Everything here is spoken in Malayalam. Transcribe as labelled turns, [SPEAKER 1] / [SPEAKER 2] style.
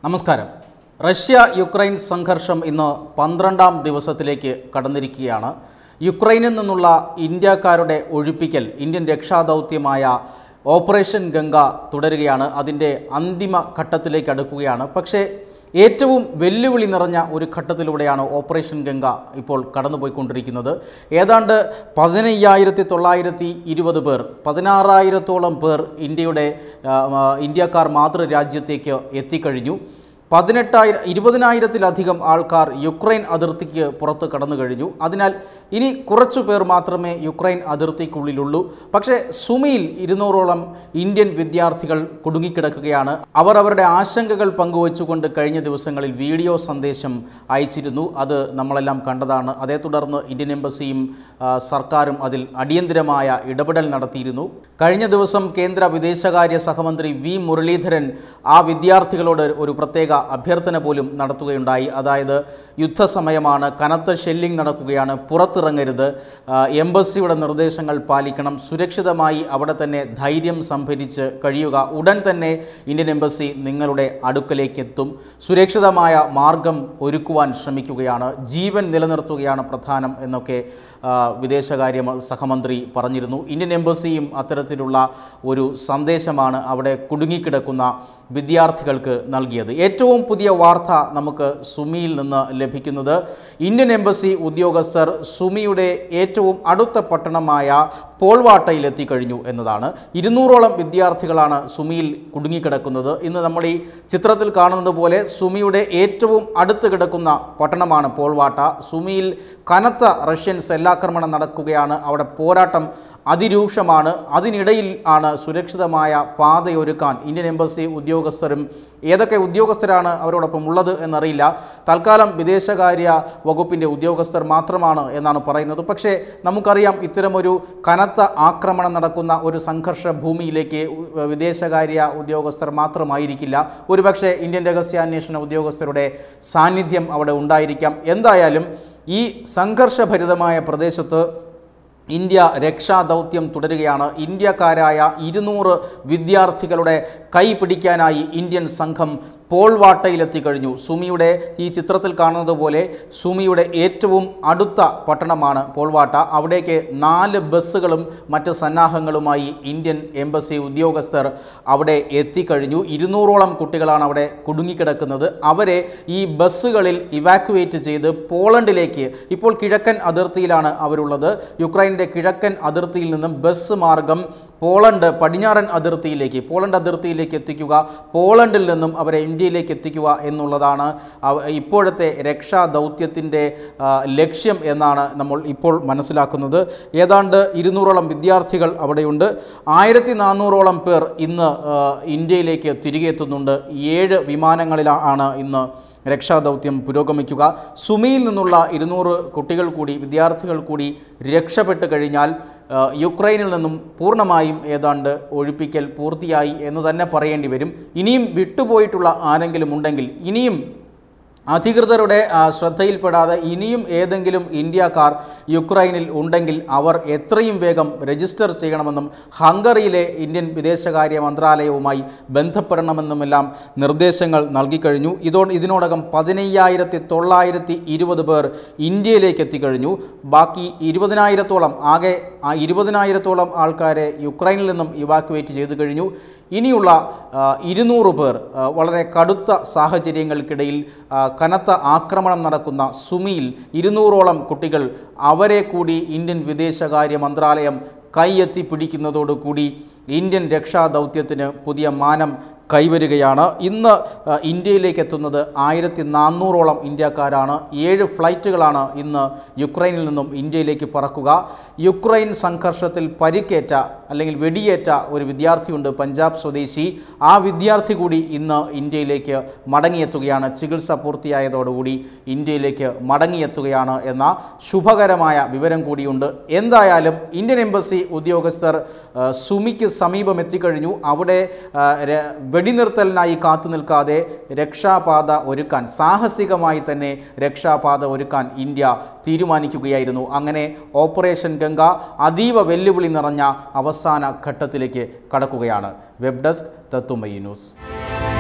[SPEAKER 1] നമസ്കാരം റഷ്യ യുക്രൈൻ സംഘർഷം ഇന്ന് പന്ത്രണ്ടാം ദിവസത്തിലേക്ക് കടന്നിരിക്കുകയാണ് യുക്രൈനിൽ നിന്നുള്ള ഇന്ത്യക്കാരുടെ ഒഴിപ്പിക്കൽ ഇന്ത്യൻ രക്ഷാദൗത്യമായ ഓപ്പറേഷൻ ഗംഗ തുടരുകയാണ് അതിൻ്റെ അന്തിമ ഘട്ടത്തിലേക്ക് അടുക്കുകയാണ് പക്ഷേ ഏറ്റവും വെല്ലുവിളി നിറഞ്ഞ ഒരു ഘട്ടത്തിലൂടെയാണ് ഓപ്പറേഷൻ ഗംഗ ഇപ്പോൾ കടന്നുപോയിക്കൊണ്ടിരിക്കുന്നത് ഏതാണ്ട് പതിനയ്യായിരത്തി തൊള്ളായിരത്തി ഇരുപത് പേർ പതിനാറായിരത്തോളം പേർ ഇന്ത്യയുടെ ആ, ആ, ഇന്ത്യക്കാർ മാതൃരാജ്യത്തേക്ക് എത്തിക്കഴിഞ്ഞു പതിനെട്ടായിരം ഇരുപതിനായിരത്തിലധികം ആൾക്കാർ യുക്രൈൻ അതിർത്തിക്ക് പുറത്ത് കടന്നു കഴിഞ്ഞു അതിനാൽ ഇനി കുറച്ചു പേർ മാത്രമേ യുക്രൈൻ അതിർത്തിക്കുള്ളിലുള്ളൂ പക്ഷേ സുമിയിൽ ഇരുന്നൂറോളം ഇന്ത്യൻ വിദ്യാർത്ഥികൾ കുടുങ്ങിക്കിടക്കുകയാണ് അവർ അവരുടെ ആശങ്കകൾ പങ്കുവച്ചുകൊണ്ട് കഴിഞ്ഞ ദിവസങ്ങളിൽ വീഡിയോ സന്ദേശം അയച്ചിരുന്നു അത് നമ്മളെല്ലാം കണ്ടതാണ് അതേ തുടർന്ന് ഇന്ത്യൻ എംബസിയും ആ, സർക്കാരും അതിൽ അടിയന്തിരമായ ഇടപെടൽ നടത്തിയിരുന്നു കഴിഞ്ഞ ദിവസം കേന്ദ്ര വിദേശകാര്യ സഹമന്ത്രി വി മുരളീധരൻ ആ വിദ്യാർത്ഥികളോട് ഒരു പ്രത്യേക അഭ്യർത്ഥന പോലും നടത്തുകയുണ്ടായി അതായത് യുദ്ധസമയമാണ് കനത്ത ഷെല്ലിംഗ് നടക്കുകയാണ് പുറത്തിറങ്ങരുത് ആ, എംബസിയുടെ നിർദ്ദേശങ്ങൾ പാലിക്കണം സുരക്ഷിതമായി അവിടെ തന്നെ ധൈര്യം സംഭരിച്ച് കഴിയുക ഉടൻ തന്നെ ഇന്ത്യൻ എംബസി നിങ്ങളുടെ അടുക്കലേക്ക് എത്തും സുരക്ഷിതമായ മാർഗം ഒരുക്കുവാൻ ശ്രമിക്കുകയാണ് ജീവൻ നിലനിർത്തുകയാണ് പ്രധാനം എന്നൊക്കെ ആ, വിദേശകാര്യ മ- സഹമന്ത്രി പറഞ്ഞിരുന്നു ഇന്ത്യൻ എംബസിയും അത്തരത്തിലുള്ള ഒരു സന്ദേശമാണ് അവിടെ കുടുങ്ങിക്കിടക്കുന്ന വിദ്യാർത്ഥികൾക്ക് നൽകിയത് ഏറ്റവും പുതിയ വാർത്ത നമുക്ക് സുമിയിൽ നിന്ന് ലഭിക്കുന്നത് ഇന്ത്യൻ എംബസി ഉദ്യോഗസ്ഥർ സുമിയുടെ ഏറ്റവും അടുത്ത പട്ടണമായ പോൾവാട്ടയിൽ എത്തിക്കഴിഞ്ഞു എന്നതാണ് ഇരുന്നൂറോളം വിദ്യാർത്ഥികളാണ് സുമിയിൽ കുടുങ്ങിക്കിടക്കുന്നത് ഇന്ന് നമ്മൾ ഈ ചിത്രത്തിൽ കാണുന്നത് പോലെ സുമിയുടെ ഏറ്റവും അടുത്ത് കിടക്കുന്ന പട്ടണമാണ് പോൾവാട്ട സുമിയിൽ കനത്ത റഷ്യൻ സെല്ലാക്രമണം നടക്കുകയാണ് അവിടെ പോരാട്ടം അതിരൂക്ഷമാണ് അതിനിടയിൽ ആണ് സുരക്ഷിതമായ പാതയൊരുക്കാൻ ഇന്ത്യൻ എംബസി ഉദ്യോഗസ്ഥരും ഏതൊക്കെ ഉദ്യോഗസ്ഥരാണ് അവരോടൊപ്പം ഉള്ളത് എന്നറിയില്ല തൽക്കാലം വിദേശകാര്യ വകുപ്പിൻ്റെ ഉദ്യോഗസ്ഥർ മാത്രമാണ് എന്നാണ് പറയുന്നത് പക്ഷേ നമുക്കറിയാം ഇത്തരമൊരു കനത്ത ആക്രമണം നടക്കുന്ന ഒരു സംഘർഷ ഭൂമിയിലേക്ക് ഉ- വിദേശകാര്യ ഉദ്യോഗസ്ഥർ മാത്രമായിരിക്കില്ല ഒരുപക്ഷെ ഇന്ത്യൻ രഹസ്യാന്വേഷണ ഉദ്യോഗസ്ഥരുടെ സാന്നിധ്യം അവിടെ ഉണ്ടായിരിക്കാം എന്തായാലും ഈ സംഘർഷഭരിതമായ പ്രദേശത്ത് ഇന്ത്യ രക്ഷാദൗത്യം തുടരുകയാണ് ഇന്ത്യക്കാരായ ഇരുന്നൂറ് വിദ്യാർത്ഥികളുടെ കൈ പിടിക്കാനായി ഇന്ത്യൻ സംഘം പോൾവാട്ടയിലെത്തിക്കഴിഞ്ഞു സുമിയുടെ ഈ ചിത്രത്തിൽ കാണുന്നത് പോലെ സുമിയുടെ ഏറ്റവും അടുത്ത പട്ടണമാണ് പോൾവാട്ട അവിടേക്ക് നാല് ബസ്സുകളും മറ്റ് സന്നാഹങ്ങളുമായി ഇന്ത്യൻ എംബസി ഉദ്യോഗസ്ഥർ അവിടെ എത്തിക്കഴിഞ്ഞു ഇരുന്നൂറോളം കുട്ടികളാണ് അവിടെ കുടുങ്ങിക്കിടക്കുന്നത് അവരെ ഈ ബസ്സുകളിൽ ഇവാക്യുവേറ്റ് ചെയ്ത് പോളണ്ടിലേക്ക് ഇപ്പോൾ കിഴക്കൻ അതിർത്തിയിലാണ് അവരുള്ളത് യുക്രൈൻ്റെ കിഴക്കൻ അതിർത്തിയിൽ നിന്നും ബസ് മാർഗം പോളണ്ട് പടിഞ്ഞാറൻ അതിർത്തിയിലേക്ക് പോളണ്ട് അതിർത്തിയിലേക്ക് എത്തിക്കുക പോളണ്ടിൽ നിന്നും അവരെ ഇന്ത്യയിലേക്ക് എത്തിക്കുക എന്നുള്ളതാണ് അവ- ഇപ്പോഴത്തെ രക്ഷാ ദൗത്യത്തിൻ്റെ ആ, ലക്ഷ്യം എന്നാണ് നമ്മൾ ഇപ്പോൾ മനസ്സിലാക്കുന്നത് ഏതാണ്ട് ഇരുന്നൂറോളം വിദ്യാർത്ഥികൾ അവിടെയുണ്ട് ആയിരത്തി നാനൂറോളം പേർ ഇന്ന് ആ, ഇന്ത്യയിലേക്ക് തിരികെ എത്തുന്നുണ്ട് ഏഴ് വിമാനങ്ങളിലാണ് ഇന്ന് രക്ഷാദൗത്യം പുരോഗമിക്കുക സുമിയിൽ നിന്നുള്ള ഇരുന്നൂറ് കുട്ടികൾ കൂടി വിദ്യാർത്ഥികൾ കൂടി രക്ഷപ്പെട്ട് കഴിഞ്ഞാൽ ആ, യുക്രൈനിൽ നിന്നും പൂർണ്ണമായും ഏതാണ്ട് ഒഴിപ്പിക്കൽ പൂർത്തിയായി എന്ന് തന്നെ പറയേണ്ടി വരും ഇനിയും വിട്ടുപോയിട്ടുള്ള ആരെങ്കിലും ഉണ്ടെങ്കിൽ ഇനിയും അധികൃതരുടെ ആ, ശ്രദ്ധയിൽപ്പെടാതെ ഇനിയും ഏതെങ്കിലും ഇന്ത്യക്കാർ യുക്രൈനിൽ ഉണ്ടെങ്കിൽ അവർ എത്രയും വേഗം രജിസ്റ്റർ ചെയ്യണമെന്നും ഹംഗറിയിലെ ഇന്ത്യൻ വിദേശകാര്യ മന്ത്രാലയവുമായി ബന്ധപ്പെടണമെന്നുമെല്ലാം നിർദ്ദേശങ്ങൾ നൽകിക്കഴിഞ്ഞു ഇതോ ഇതിനോടകം പതിനയ്യായിരത്തി തൊള്ളായിരത്തി ഇരുപത് പേർ ഇന്ത്യയിലേക്ക് എത്തിക്കഴിഞ്ഞു ബാക്കി ഇരുപതിനായിരത്തോളം ആകെ ആ ഇരുപതിനായിരത്തോളം ആൾക്കാരെ യുക്രൈനിൽ നിന്നും ഇവാക്യുവേറ്റ് ചെയ്തു കഴിഞ്ഞു ഇനിയുള്ള ആ, ഇരുന്നൂറ് പേർ ആ, വളരെ കടുത്ത സാഹചര്യങ്ങൾക്കിടയിൽ ആ, കനത്ത ആക്രമണം നടക്കുന്ന സുമിയിൽ ഇരുന്നൂറോളം കുട്ടികൾ അവരെ കൂടി ഇന്ത്യൻ വിദേശകാര്യ മന്ത്രാലയം കൈയെത്തി പിടിക്കുന്നതോടുകൂടി ഇന്ത്യൻ രക്ഷാദൗത്യത്തിന് പുതിയ മാനം കൈവരികയാണ് ഇന്ന് ആ, ഇന്ത്യയിലേക്ക് എത്തുന്നത് ആയിരത്തി നാനൂറോളം ഇന്ത്യക്കാരാണ് ഏഴ് ഫ്ലൈറ്റുകളാണ് ഇന്ന് യുക്രൈനിൽ നിന്നും ഇന്ത്യയിലേക്ക് പറക്കുക യുക്രൈൻ സംഘർഷത്തിൽ പരിക്കേറ്റ അല്ലെങ്കിൽ വെടിയേറ്റ ഒരു വിദ്യാർത്ഥിയുണ്ട് പഞ്ചാബ് സ്വദേശി ആ വിദ്യാർത്ഥി കൂടി ഇന്ന് ഇന്ത്യയിലേക്ക് മടങ്ങിയെത്തുകയാണ് ചികിത്സ പൂർത്തിയായതോടുകൂടി ഇന്ത്യയിലേക്ക് മടങ്ങിയെത്തുകയാണ് എന്ന ശുഭകരമായ വിവരം കൂടിയുണ്ട് എന്തായാലും ഇന്ത്യൻ എംബസി ഉദ്യോഗസ്ഥർ ആ, സുമിക്ക് സമീപം എത്തിക്കഴിഞ്ഞു അവിടെ ആ, ര- വെടിനിർത്തലിനായി കാത്തു നിൽക്കാതെ രക്ഷാപാത ഒരുക്കാൻ സാഹസികമായി തന്നെ രക്ഷാപാത ഒരുക്കാൻ ഇന്ത്യ തീരുമാനിക്കുകയായിരുന്നു അങ്ങനെ ഓപ്പറേഷൻ ഗംഗ അതീവ വെല്ലുവിളി നിറഞ്ഞ അവസാന ഘട്ടത്തിലേക്ക് കടക്കുകയാണ് വെബ് ഡെസ്ക് തത്തുമയി ന്യൂസ്